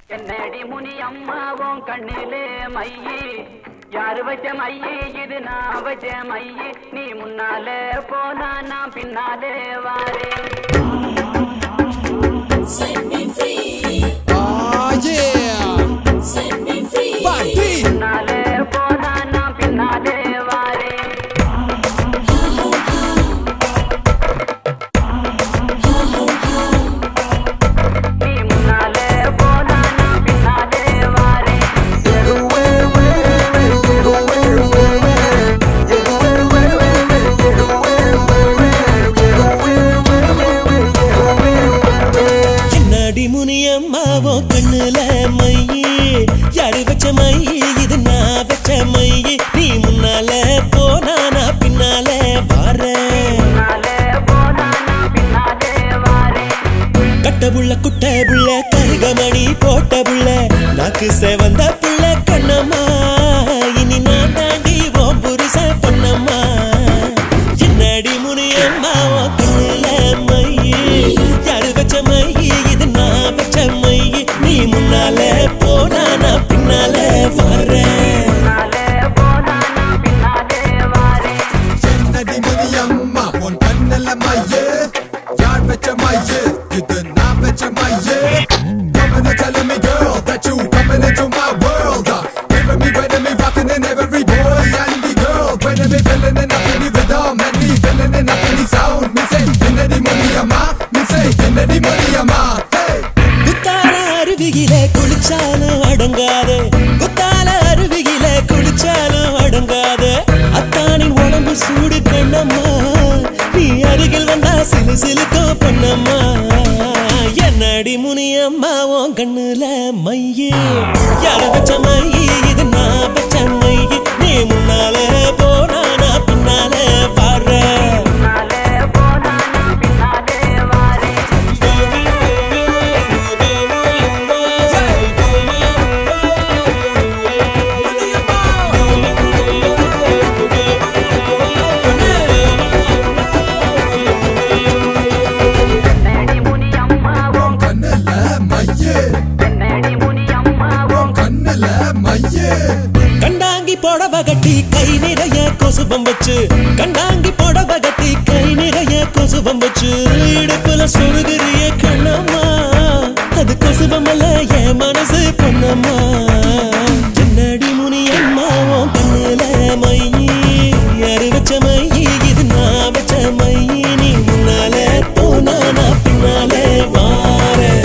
என்னடி முனி அம்மாவும் கண்ணிலே மையி யாரு வச்ச மையி இது நான் வச்ச மையி நீ முன்னாலே போனா நான் பின்னாலே வாரேன் Set me free, Ah, yeah! set me free. Bad beat! முன்னாலே போனா நான் பின்னாலே வாரேன் நீ முன்னாலே போனா நான் பின்னாலே வாரேன் என்னடி முனியம்மாவோ கண்ணுல மையி யாரு வச்ச மையி இது நான் வச்ச மையி நீ முன்னால போனா நான் பின்னால வாரேன் முன்னாலே போனா நான் பின்னாலே வாரேன் கட்ட புள்ள குட்ட புள்ள கருகமணி போட்ட புள்ள நாக்கு செவந்த புள்ள கண்ணம்மா இனி நான் தாண்டி ஓம் புருஷ பொன்னம்மா என்னடி முனியம்மா உன் கண்ணுல மையி யாரு வச்ச மையி இது நான் வச்ச மையி நீ முன்னால போனா நான் பின்னால வரேன் முன்னாலே போனா நான் பின்னாலே வாரேன் என்னடி முனியம்மா உன் கண்ணுல மையே யார் வச்ச மையே இது நான் வச்ச மையே Coming and telling me girl that you coming into my world uh, Giving me better me rocking in every boy and the girl When me feeling it up in the rhythm and me feeling it up in the sound Me say என்னடி Muniyamma me say என்னடி Muniyamma hey குத்தால அருவியில குளிச்சாலும் அடங்காது குத்தால அருவியில குளிச்சாலும் அடங்காது அத்தானின் உடம்பு சூடு கண்ணம்மா நீ அருகில் வந்தா சிலு சிலுக்கோ பண்ணம்மா என்னடி முனியம்மா உன் கண்ணுல மையே யாரு வச்ச மையி இது நான் வச்ச மையி நீ முன்னால போனா நான் பின்னால பாடுறேன் முன்னாலே போனா நான் பின்னாலே வாரேன் என்னடி முனி அம்மாவும் கண்ணுல மையே என்னடி முனி அம்மாவும் கண்ணுல மையே கண்டாங்கி புடவ கட்டி கை நிறைய கொசுபம் வச்சு கண்டாங்கி புடவ கட்டி கை நிறைய கொசுபம் வச்சு இடுப்புல சொருகிறிய கண்ணம்மா அது கொசுபம் அல்ல என் மனசு பொண்ணம்மா என்னடி முனி அம்மா உன் கண்ணுல மையி யாரு வச்ச மையி இது நான் வச்ச மையி நீ முன்னால போனா நான் பின்னாலே வாரேன்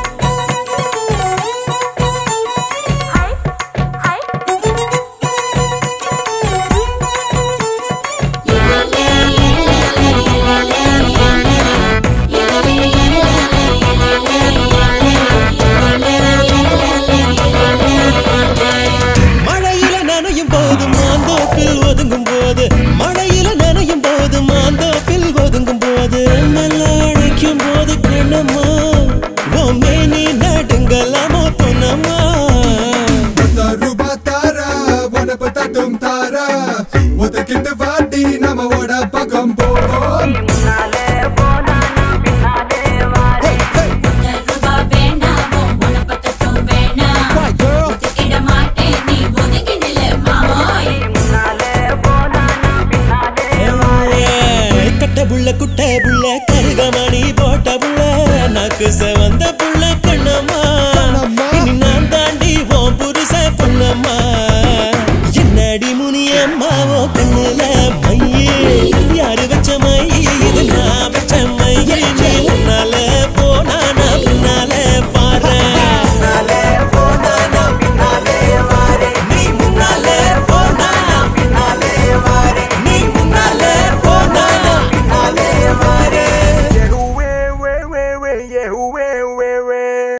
மழையில நனையும் போது மாந்தோப்பில் ஒதுங்கும் போது மழையில நனையும் போது மாந்தோப்பில் ஒதுங்கும் போது மெல்ல அழைக்கும் போது கண்ணம்மா பொம்மை நீ நடுங்கலாமோ பொன்னம்மா பத்த ரூபா தார உனப்பு தட்டும் தார ஒதுக்கிட்டு வாட்டி நம்ம ஓட பக்கம் போவோம் முன்னாலே போனா நான் பின்னாலே வாரேன் ரூபா வேணாமோ உனப்பத்தட்டும் வேணாம் ஒதுக்கிட மாட்டேன் நீ ஒதுங்கி நில்லு மாமோய் முன்னாலே போனா நான் பின்னாலே வாரேன் கட்ட புள்ள குட்ட புள்ள கருகமணி போட்ட புள்ள நாக்கு செவந்த